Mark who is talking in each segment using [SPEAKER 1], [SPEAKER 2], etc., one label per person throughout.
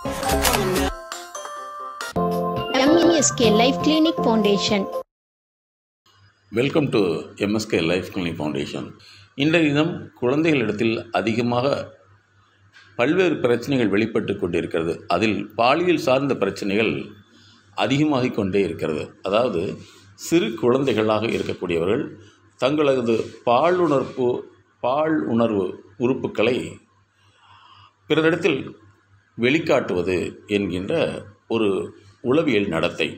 [SPEAKER 1] MSK life clinic foundation
[SPEAKER 2] welcome to MSK life clinic foundation இன்றைய தினம் குழந்தைகளிடத்தில் அதிகமாக பல்வேறு பிரச்சனைகள் வெளிப்பட்டு கொண்டிருக்கிறது அதில் பாலியல் சார்ந்த பிரச்சனைகள் அதிகமாகிக் கொண்டே இருக்கிறது அதாவது சிறு குழந்தைகளாக இருக்கக்கூடியவர்கள் தங்களது பாலுணர்வு பால் உணர்வு உறுப்புக்களை பிறரிடத்தில் வெளிக்காட்டுவது என்கின்ற ஒரு உளவியல் நடத்தை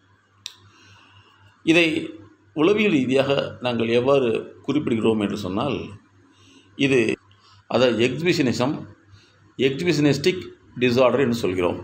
[SPEAKER 2] இதை உளவியல் ரீதியாக நாங்கள் எவ்வாறு குறிப்பிடுகிறோம் என்று சொன்னால் இது அதை எக்ஸிபிஷனிசம் எக்ஸிபிஷனிஸ்டிக் டிசார்டர் என்று சொல்கிறோம்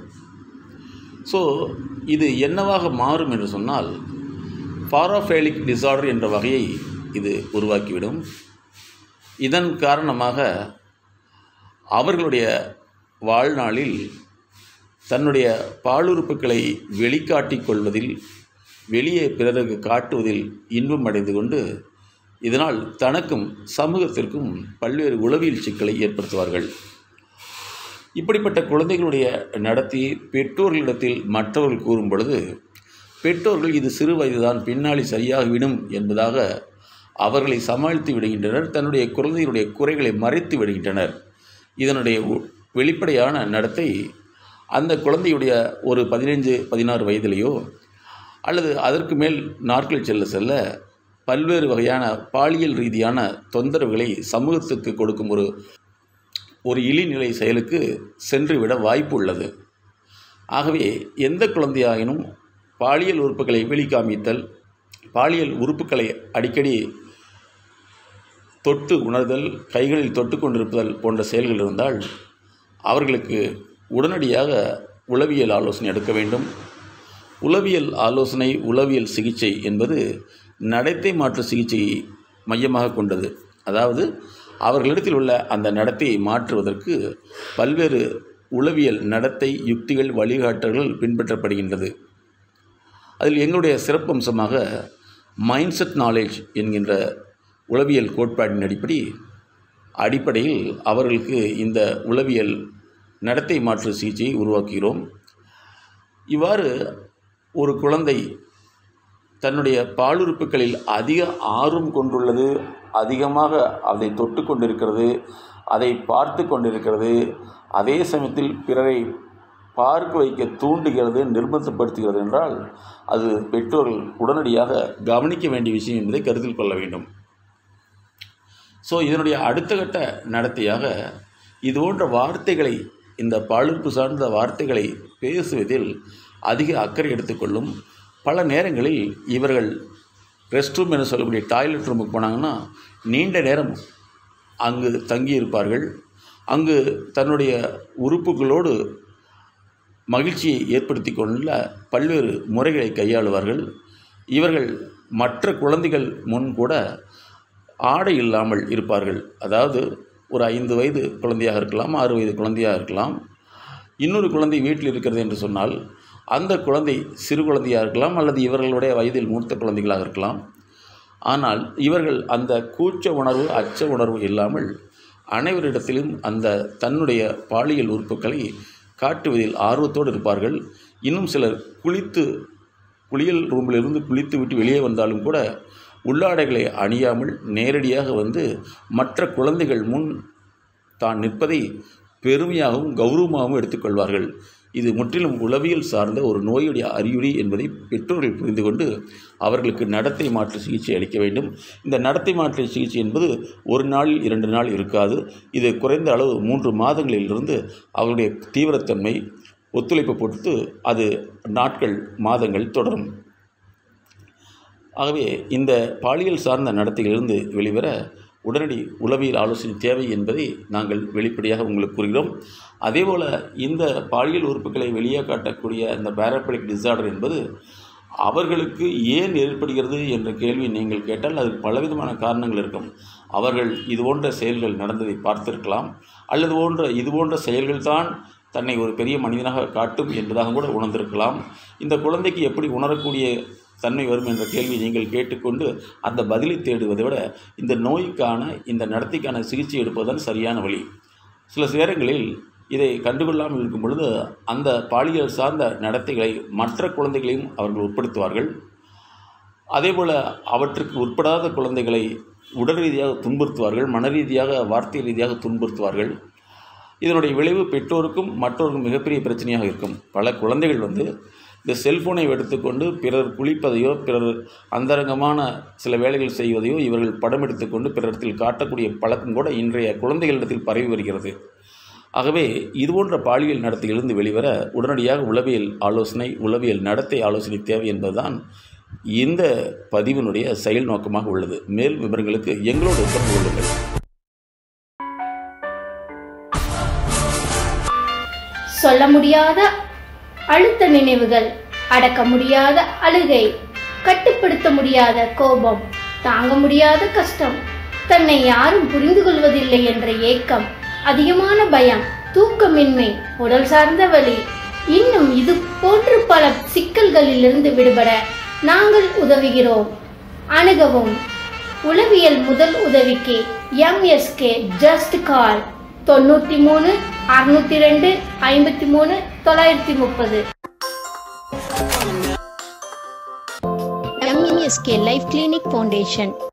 [SPEAKER 2] ஸோ இது என்னவாக மாறும் என்று சொன்னால் பாராஃபேலிக் டிசார்டர் என்ற வகையை இது உருவாக்கிவிடும் இதன் காரணமாக அவர்களுடைய வாழ்நாளில் தன்னுடைய பாலுறுப்புகளை வெளிக்காட்டிக் கொள்வதில் வெளியே பிறருக்கு காட்டுவதில் இன்பம் அடைந்து கொண்டு இதனால் தனக்கும் சமூகத்திற்கும் பல்வேறு உளவியல் சிக்கலை ஏற்படுத்துவார்கள் இப்படிப்பட்ட குழந்தைகளுடைய நடத்தையை பெற்றோர்களிடத்தில் மற்றவர்கள் கூறும் பொழுது பெற்றோர்கள் இது சிறு வயதுதான் பின்னாளி சரியாகிவிடும் என்பதாக அவர்களை சமாளித்து விடுகின்றனர் தன்னுடைய குழந்தைகளுடைய குறைகளை மறைத்து விடுகின்றனர் இதனுடைய உ- வெளிப்படையான நடத்தை அந்த குழந்தையுடைய ஒரு பதினைஞ்சு பதினாறு வயதிலேயோ அல்லது அதற்கு மேல் நாட்கள் செல்ல செல்ல பல்வேறு வகையான பாலியல் ரீதியான தொந்தரவுகளை சமூகத்துக்கு கொடுக்கும் ஒரு ஒரு இழிநிலை செயலுக்கு சென்றுவிட வாய்ப்பு உள்ளது ஆகவே எந்த குழந்தையாயினும் பாலியல் உறுப்புகளை வெளிக்காமித்தல் பாலியல் உறுப்புகளை அடிக்கடி தொட்டு உணர்தல் கைகளில் தொட்டு கொண்டிருப்பதல் போன்ற செயல்கள் இருந்தால் அவர்களுக்கு உடனடியாக உளவியல் ஆலோசனை எடுக்க வேண்டும் உளவியல் ஆலோசனை உளவியல் சிகிச்சை என்பது நடத்தை மாற்று சிகிச்சையை மையமாக கொண்டது அதாவது அவர்களிடத்தில் உள்ள அந்த நடத்தையை மாற்றுவதற்கு பல்வேறு உளவியல் நடத்தை யுக்திகள் வழிகாட்டல்கள் பின்பற்றப்படுகின்றது அதில் எங்களுடைய சிறப்பம்சமாக மைண்ட்செட் நாலேஜ் என்கின்ற உளவியல் கோட்பாட்டின் அடிப்படை அடிப்படையில் அவர்களுக்கு இந்த உளவியல் நடத்தை மாற்று சிகிச்சையை உருவாக்குகிறோம் இவ்வாறு ஒரு குழந்தை தன்னுடைய பாலுறுப்புகளில் அதிக ஆர்வம் கொண்டுள்ளது அதிகமாக அதை தொட்டு கொண்டிருக்கிறது அதை பார்த்து கொண்டிருக்கிறது அதே சமயத்தில் பிறரை பார்க்க வைக்க தூண்டுகிறது நிர்பந்தப்படுத்துகிறது என்றால் அது பெற்றோர்கள் உடனடியாக கவனிக்க வேண்டிய விஷயம் என்பதை கருத்தில் கொள்ள வேண்டும் ஸோ இதனுடைய அடுத்த கட்ட நடத்தையாக இது போன்ற வார்த்தைகளை இந்த பாலுறுப்பு சார்ந்த வார்த்தைகளை பேசுவதில் அதிக அக்கறை எடுத்துக்கொள்ளும் பல நேரங்களில் இவர்கள் ரெஸ்ட் ரூம் என சொல்லக்கூடிய டாய்லெட் ரூமுக்கு போனாங்கன்னா நீண்ட நேரம் அங்கு தங்கியிருப்பார்கள் அங்கு தன்னுடைய உறுப்புகளோடு மகிழ்ச்சியை ஏற்படுத்தி கொள்ள பல்வேறு முறைகளை கையாளுவார்கள் இவர்கள் மற்ற குழந்தைகள் முன் கூட ஆடை இல்லாமல் இருப்பார்கள் அதாவது ஒரு ஐந்து வயது குழந்தையாக இருக்கலாம் ஆறு வயது குழந்தையாக இருக்கலாம் இன்னொரு குழந்தை வீட்டில் இருக்கிறது என்று சொன்னால் அந்த குழந்தை சிறு குழந்தையாக இருக்கலாம் அல்லது இவர்களுடைய வயதில் மூத்த குழந்தைகளாக இருக்கலாம் ஆனால் இவர்கள் அந்த கூச்ச உணர்வு அச்ச உணர்வு இல்லாமல் அனைவரிடத்திலும் அந்த தன்னுடைய பாலியல் உறுப்புகளை காட்டுவதில் ஆர்வத்தோடு இருப்பார்கள் இன்னும் சிலர் குளித்து குளியல் ரூமிலிருந்து குளித்து விட்டு வெளியே வந்தாலும் கூட உள்ளாடைகளை அணியாமல் நேரடியாக வந்து மற்ற குழந்தைகள் முன் தான் நிற்பதை பெருமையாகவும் கௌரவமாகவும் எடுத்துக்கொள்வார்கள் இது முற்றிலும் உளவியல் சார்ந்த ஒரு நோயுடைய அறிகுறி என்பதை பெற்றோர்கள் புரிந்து கொண்டு அவர்களுக்கு நடத்தை மாற்று சிகிச்சை அளிக்க வேண்டும் இந்த நடத்தை மாற்று சிகிச்சை என்பது ஒரு நாளில் இரண்டு நாள் இருக்காது இது குறைந்த அளவு மூன்று மாதங்களிலிருந்து அவர்களுடைய தீவிரத்தன்மை ஒத்துழைப்பு பொறுத்து அது நாட்கள் மாதங்கள் தொடரும் ஆகவே இந்த பாலியல் சார்ந்த நடத்தைகளிலிருந்து வெளிவர உடனடி உளவியல் ஆலோசனை தேவை என்பதை நாங்கள் வெளிப்படையாக உங்களுக்கு கூறுகிறோம் அதேபோல் இந்த பாலியல் உறுப்புகளை வெளியே காட்டக்கூடிய இந்த பேரப்பலிக் டிசார்டர் என்பது அவர்களுக்கு ஏன் ஏற்படுகிறது என்ற கேள்வி நீங்கள் கேட்டால் அதுக்கு பலவிதமான காரணங்கள் இருக்கும் அவர்கள் இது போன்ற செயல்கள் நடந்ததை பார்த்திருக்கலாம் அல்லது போன்ற இது போன்ற செயல்கள்தான் தன்னை ஒரு பெரிய மனிதனாக காட்டும் என்பதாக கூட உணர்ந்திருக்கலாம் இந்த குழந்தைக்கு எப்படி உணரக்கூடிய தன்மை வரும் என்ற கேள்வியை நீங்கள் கேட்டுக்கொண்டு அந்த பதிலை தேடுவதை விட இந்த நோய்க்கான இந்த நடத்தைக்கான சிகிச்சை எடுப்பதுதான் சரியான வழி சில நேரங்களில் இதை கண்டுகொள்ளாமல் இருக்கும் பொழுது அந்த பாலியல் சார்ந்த நடத்தைகளை மற்ற குழந்தைகளையும் அவர்கள் உட்படுத்துவார்கள் அதேபோல் அவற்றுக்கு உட்படாத குழந்தைகளை உடல் ரீதியாக துன்புறுத்துவார்கள் மன ரீதியாக வார்த்தை ரீதியாக துன்புறுத்துவார்கள் இதனுடைய விளைவு பெற்றோருக்கும் மற்றோருக்கும் மிகப்பெரிய பிரச்சனையாக இருக்கும் பல குழந்தைகள் வந்து இந்த செல்ஃபோனை எடுத்துக்கொண்டு பிறர் குளிப்பதையோ பிறர் அந்தரங்கமான சில வேலைகள் செய்வதையோ இவர்கள் படம் எடுத்துக்கொண்டு பிறரிடத்தில் காட்டக்கூடிய பழக்கம் கூட இன்றைய குழந்தைகளிடத்தில் பரவி வருகிறது ஆகவே இதுபோன்ற பாலியல் நடத்தையிலிருந்து வெளிவர உடனடியாக உளவியல் ஆலோசனை உளவியல் நடத்தை ஆலோசனை தேவை என்பதுதான் இந்த பதிவினுடைய செயல் நோக்கமாக உள்ளது மேல் விவரங்களுக்கு எங்களோடு தொடர்பு கொள்ளுங்கள்
[SPEAKER 1] சொல்ல முடியாத அழுத்த நினைவுகள் அடக்க முடியாத அழுகை கட்டுப்படுத்த முடியாத கோபம் தாங்க முடியாத கஷ்டம் தன்னை யாரும் புரிந்து கொள்வதில்லை என்ற ஏக்கம் அதிகமான பயம் தூக்கமின்மை உடல் சார்ந்த வலி இன்னும் இது போன்று பல சிக்கல்களிலிருந்து விடுபட நாங்கள் உதவுகிறோம் அணுகவும் உளவியல் முதல் உதவிக்கு எம்எஸ்கே ஜஸ்ட் கால் தொண்ணூற்றி மூணு அறுநூத்தி ரெண்டு ஐம்பத்தி மூணு தொள்ளாயிரத்தி முப்பது
[SPEAKER 3] எம்எஸ்கே லைஃப் கிளினிக் ஃபவுண்டேஷன்